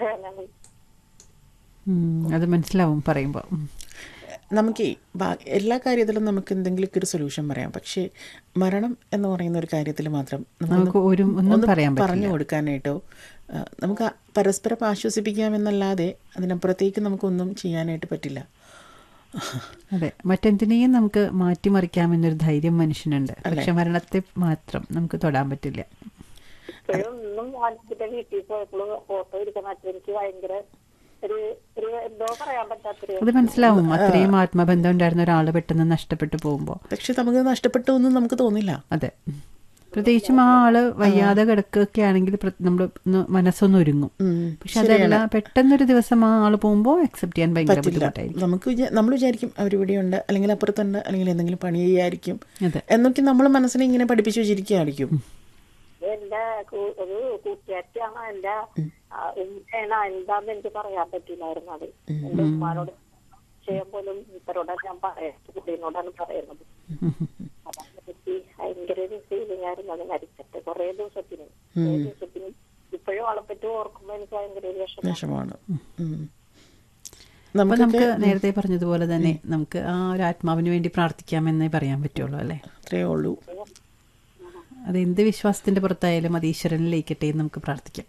പറയാനാണ് ഉം, അത് മനസ്സിലാവും പറയുമ്പോൾ നമുക്ക് എല്ലാ കാര്യത്തിലും നമുക്ക് എന്തെങ്കിലുമൊക്കെ ഒരു സൊല്യൂഷൻ പറയാം പക്ഷേ മരണം എന്ന് പറയുന്ന ഒരു കാര്യത്തിൽ മാത്രം നമുക്ക് നമുക്കൊന്ന് ഒരു ഒന്നും ഒന്ന് പറയാൻ പറ്റില്ല പറഞ്ഞു കൊടുക്കാനായിട്ടോ ആ, നമുക്ക് പരസ്പരം ആശ്വസിപ്പിക്കാമെന്നല്ലാതെ അതിനപ്പുറത്തേക്ക് നമുക്കൊന്നും ചെയ്യാനായിട്ട് പറ്റില്ല അതെ മറ്റെന്തിനേയും നമുക്ക് മാറ്റിമറിക്കാമെന്നൊരു ധൈര്യം മനുഷ്യനുണ്ട് പക്ഷെ മരണത്തെ മാത്രം നമുക്ക് തൊടാൻ പറ്റില്ല ഇപ്പോഴും ഒന്നും ആലത്തിന്റെ വീട്ടിൽ പോയപ്പോൾ ഫോട്ടോ എടുക്കാൻ അച്ഛൻ എനിക്ക് ഭയങ്കര ഒരു ഒരു എന്തോ പറയാൻ പറ്റാത്തൊരു അത് മനസ്സിലാവും അത്രയും ആത്മബന്ധം ഉണ്ടായിരുന്ന ഒരാൾ പെട്ടെന്ന് നഷ്ടപ്പെട്ടു പോകുമ്പോൾ പക്ഷെ നമുക്ക് നഷ്ടപ്പെട്ടു ഒന്നും നമുക്ക് തോന്നില്ല അതെ പ്രത്യേകിച്ചും ആ ആള് വയ്യാതെ കിടക്കുകയൊക്കെ ആണെങ്കിൽ നമ്മൾ മനസ്സൊന്ന് ഒരുങ്ങും ഉം, പക്ഷെ അതല്ല പെട്ടെന്നൊരു ദിവസം ആ ആള് പോകുമ്പോൾ അക്സെപ്റ്റ് ചെയ്യാൻ ഭയങ്കര ബുദ്ധിമുട്ടായിരിക്കും നമുക്ക് വിചാ- നമ്മൾ വിചാരിക്കും അവരിവിടെയുണ്ട് അല്ലെങ്കിൽ അപ്പുറത്തുണ്ട് അല്ലെങ്കിൽ എന്തെങ്കിലും പണി ചെയ്യായിരിക്കും അതെ എന്നൊക്കെ നമ്മൾ മനസ്സിനെ ഇങ്ങനെ പഠിപ്പിച്ചു വെച്ചിരിക്കുകയായിരിക്കും എന്റെ കൂ- ഒരു കൂട്ടുകാരിയാണ് എന്റെ ആ, ഉമ്മയാണ് എന്താന്ന് എനിക്ക് പറയാൻ പറ്റില്ലായിരുന്നു അത് എന്റെ ഉമ്മാനോട് ചെയ്യാൻ പോലും ഇത്തരോടെ ഞാൻ പറയാം കുട്ടീനോടാണ് പറയുന്നത് അതാണ് എനിക്ക് ഭയങ്കര ഒരു ഫീലിംഗ് ആയിരുന്നു അത് മരിച്ചിട്ട് കുറെ ദിവസത്തിന് കുറേ ദിവസത്തിന് ഇപ്പോഴും ആളെ പറ്റി ഓർക്കുമ്പോ എനിക്ക് ഭയങ്കര ഒരു വിഷമം വിഷമമാണ് ഉം. അപ്പൊ നമുക്ക് നമുക്ക് നേരത്തെ പറഞ്ഞതുപോലെ തന്നെ നമുക്ക് ആ ഒരു ആത്മാവിന് വേണ്ടി പ്രാർത്ഥിക്കാമെന്നേ പറയാൻ പറ്റുള്ളൂ അല്ലേ അത്രയേ ഉള്ളൂ അത് എന്ത് വിശ്വാസത്തിന്റെ പുറത്തായാലും അത് ഈശ്വരനിലേക്കട്ടെ എന്ന് നമുക്ക് പ്രാർത്ഥിക്കാം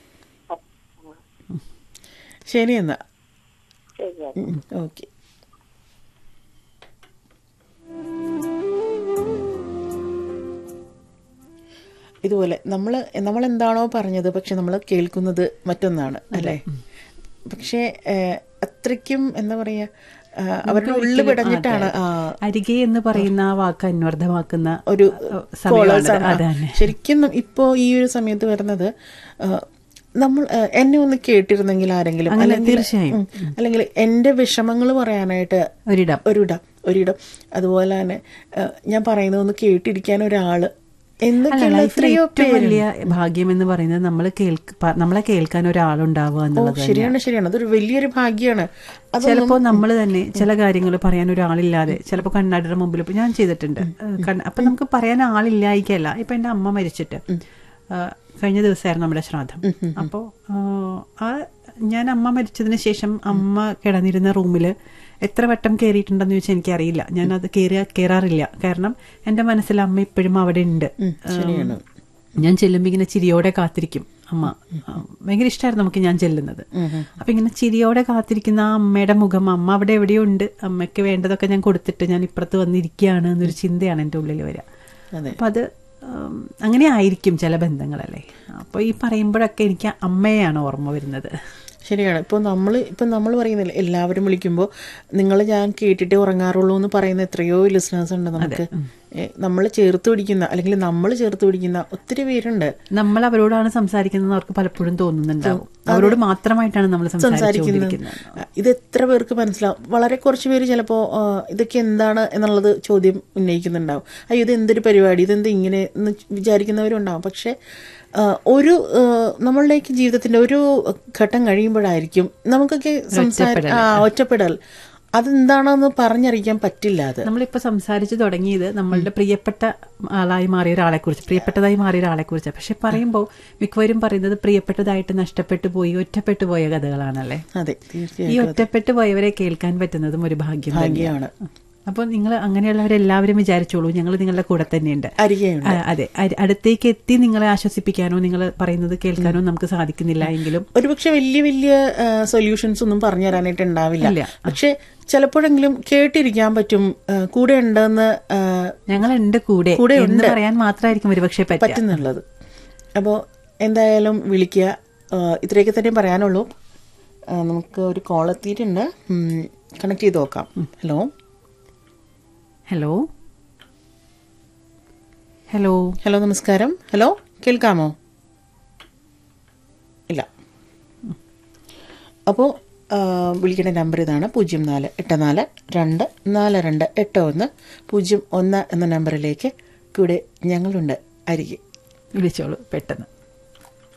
ശരി എന്നാ ശരിയാണ് ഓക്കെ ഇതുപോലെ നമ്മൾ നമ്മൾ എന്താണോ പറഞ്ഞത് പക്ഷെ നമ്മൾ കേൾക്കുന്നത് മറ്റൊന്നാണ് അല്ലേ പക്ഷേ ഏഹ്, അത്രയ്ക്കും എന്താ പറയാ ആ, അവരുടെ ഉള്ളിൽ പിടഞ്ഞിട്ടാണ് ആ അരികെ എന്ന് പറയുന്ന ആ വാക്ക് അന്വർത്ഥമാക്കുന്ന ഒരു സമയമാണിത്. callers ആണ്. അത് തന്നെ ശരിക്കും ഇപ്പോ ഈ ഒരു സമയത്ത് വരുന്നത് ആ, നമ്മൾ ആ, എന്നെ ഒന്ന് കേട്ടിരുന്നെങ്കിൽ ആരെങ്കിലും അങ്ങനെ അല്ലെങ്കിൽ തീർച്ചയായും. ഉം, അല്ലെങ്കിൽ എന്റെ വിഷമങ്ങൾ പറയാനായിട്ട് ഒരിടം ഒരിടം ഒരിടം അതുപോലെ തന്നെ ആ, ഞാൻ പറയുന്നത് ഒന്ന് കേട്ടിരിക്കാൻ ഒരാള് അല്ല എന്നൊക്കെയുള്ള ലൈഫിലെ എത്രയോ ഏറ്റവും വലിയ ഭാഗ്യം എന്ന് പറയുന്നത് നമ്മൾ കേൾക്ക പ- നമ്മളെ കേൾക്കാൻ ഒരാളുണ്ടാവുക എന്നുള്ളത് തന്നെയാണ് ശരിയാണ് ശരിയാണ് അതൊരു വലിയൊരു ഭാഗ്യമാണ് അത് ചിലപ്പോ നമ്മൾ തന്നെ ചില കാര്യങ്ങൾ പറയാൻ ഒരാളില്ലാതെ ചിലപ്പോ കണ്ണാടിയുടെ മുമ്പിൽ ഇപ്പൊ ഞാൻ ചെയ്തിട്ടുണ്ട് ഏഹ് കണ്ണ്- അപ്പൊ നമുക്ക് പറയാൻ ആളില്ലായിക്കല്ല ഇപ്പൊ എന്റെ അമ്മ മരിച്ചിട്ട് ഏഹ് കഴിഞ്ഞ ദിവസമായിരുന്നു നമ്മുടെ ശ്രാദ്ധം അപ്പോൾ ആ ഞാൻ അമ്മ മരിച്ചതിന് ശേഷം അമ്മ കിടന്നിരുന്ന റൂമില് എത്ര വട്ടം കയറിയിട്ടുണ്ടെന്ന് ചോദിച്ചാൽ എനിക്കറിയില്ല ഞാൻ അത് കയറിയ കയറാറില്ല കാരണം എന്റെ മനസ്സിൽ അമ്മ ഇപ്പോഴും അവിടെ ഉണ്ട് ശരിയാണ്. ഞാൻ ചെല്ലുമ്പോൾ ഇങ്ങനെ ചിരിയോടെ കാത്തിരിക്കും അമ്മ ആ, ഭയങ്കര ഇഷ്ടമായിരുന്നു നമുക്ക് ഞാൻ ചെല്ലുന്നത് അപ്പൊ ഇങ്ങനെ ചിരിയോടെ കാത്തിരിക്കുന്ന ആ അമ്മയുടെ മുഖം അമ്മ അവിടെ എവിടെയോ ഉണ്ട് അമ്മയ്ക്ക് വേണ്ടതൊക്കെ ഞാൻ കൊടുത്തിട്ട് ഞാൻ ഇപ്പുറത്ത് വന്നിരിക്കുകയാണ് എന്നൊരു ചിന്തയാണ് എൻ്റെ ഉള്ളിൽ വരിക അതെ അപ്പൊ അത് ഉം, അങ്ങനെ ആയിരിക്കും ചില ബന്ധങ്ങളല്ലേ അപ്പൊ ഈ പറയുമ്പോഴൊക്കെ എനിക്ക് അമ്മയാണ് ഓർമ്മ വരുന്നത് ശരിയാണ് ഇപ്പോൾ നമ്മൾ ഇപ്പം നമ്മൾ പറയുന്നില്ല എല്ലാവരും വിളിക്കുമ്പോൾ നിങ്ങൾ ഞാൻ കേട്ടിട്ടേ ഉറങ്ങാറുള്ളൂ എന്ന് പറയുന്ന എത്രയോ ലിസണേഴ്സ് ഉണ്ട് നമുക്ക് നമ്മൾ ചേർത്ത് പിടിക്കുന്ന അല്ലെങ്കിൽ നമ്മൾ ചേർത്ത് പിടിക്കുന്ന ഒത്തിരി പേരുണ്ട് നമ്മൾ അവരോടാണ് സംസാരിക്കുന്നത് അവർക്ക് പലപ്പോഴും തോന്നുന്നുണ്ടാവും അവരോട് മാത്രമായിട്ടാണ് നമ്മൾ സംസാരിച്ചുകൊണ്ടിരിക്കുന്നത് ഇത് എത്ര പേർക്ക് മനസ്സിലാവും വളരെ കുറച്ച് പേര് ചിലപ്പോൾ ഇതൊക്കെ എന്താണ് എന്നുള്ളത് ചോദ്യം ഉന്നയിക്കുന്നുണ്ടാവും അയ്യോ ഇത് എന്തൊരു പരിപാടി ഇതെന്ത് ഇങ്ങനെ എന്ന് വിചാരിക്കുന്നവരുണ്ടാവും പക്ഷെ ആ, ഒരു ആ, നമ്മളുടെയൊക്കെ ജീവിതത്തിന്റെ ഒരു ഘട്ടം കഴിയുമ്പോഴായിരിക്കും നമുക്കൊക്കെ സംസാര ആ ഒറ്റപ്പെടൽ അതെന്താണെന്ന് പറഞ്ഞറിയിക്കാൻ പറ്റില്ല അത് നമ്മളിപ്പോ സംസാരിച്ചു തുടങ്ങിയത് നമ്മളുടെ പ്രിയപ്പെട്ട ആളായി മാറിയ ഒരാളെ കുറിച്ച് പ്രിയപ്പെട്ടതായി മാറിയ ഒരാളെ കുറിച്ച് പക്ഷെ പറയുമ്പോൾ മിക്കവരും പറയുന്നത് പ്രിയപ്പെട്ടതായിട്ട് നഷ്ടപ്പെട്ടു പോയി ഒറ്റപ്പെട്ടു പോയ കഥകളാണല്ലേ അതെ ഈ തീർച്ചയായും ഒറ്റപ്പെട്ടു പോയവരെ കേൾക്കാൻ പറ്റുന്നതും ഒരു ഭാഗ്യം തന്നെയാണ് ഭാഗ്യമാണ് അപ്പോൾ നിങ്ങൾ അങ്ങനെയുള്ളവരെല്ലാവരും വിചാരിച്ചോളൂ ഞങ്ങൾ നിങ്ങളുടെ കൂടെ തന്നെയുണ്ട് അരികെയുണ്ട് ആ, അതെ അരി- അടുത്തേക്ക് എത്തി നിങ്ങളെ ആശ്വസിപ്പിക്കാനോ നിങ്ങൾ പറയുന്നത് കേൾക്കാനോ നമുക്ക് സാധിക്കുന്നില്ല എങ്കിലും ഒരുപക്ഷെ വലിയ വലിയ സൊല്യൂഷൻസ് ഒന്നും പറഞ്ഞു തരാനായിട്ട് ഉണ്ടാവില്ല ഇല്ല. പക്ഷെ ചിലപ്പോഴെങ്കിലും കേട്ടിരിക്കാൻ പറ്റും ആ, കൂടെ ഉണ്ടെന്ന് ആ, ഞങ്ങൾ ഉണ്ട് കൂടെ കൂടെ എന്ന് പറയാൻ മാത്രമായിരിക്കും ഒരുപക്ഷെ പറ്റുക പറ്റുന്നുള്ളത് അപ്പോൾ എന്തായാലും വിളിക്കുക ആ, ഇത്രയൊക്കെ തന്നെ പറയാനുള്ളൂ ആ, നമുക്ക് ഒരു കോൾ എത്തിയിട്ടുണ്ട് കണക്ട് ചെയ്ത് നോക്കാം ഹലോ ഹലോ ഹലോ ഹലോ നമസ്കാരം ഹലോ കേൾക്കാമോ ഇല്ല അപ്പോൾ വിളിക്കേണ്ട നമ്പർ ഇതാണ് പൂജ്യം നാല് എട്ട് നാല് രണ്ട് നാല് രണ്ട് എട്ട് ഒന്ന് പൂജ്യം ഒന്ന് എന്ന നമ്പറിലേക്ക് കൂടെ ഞങ്ങളുണ്ട് അരികെ വിളിച്ചോളൂ പെട്ടെന്ന്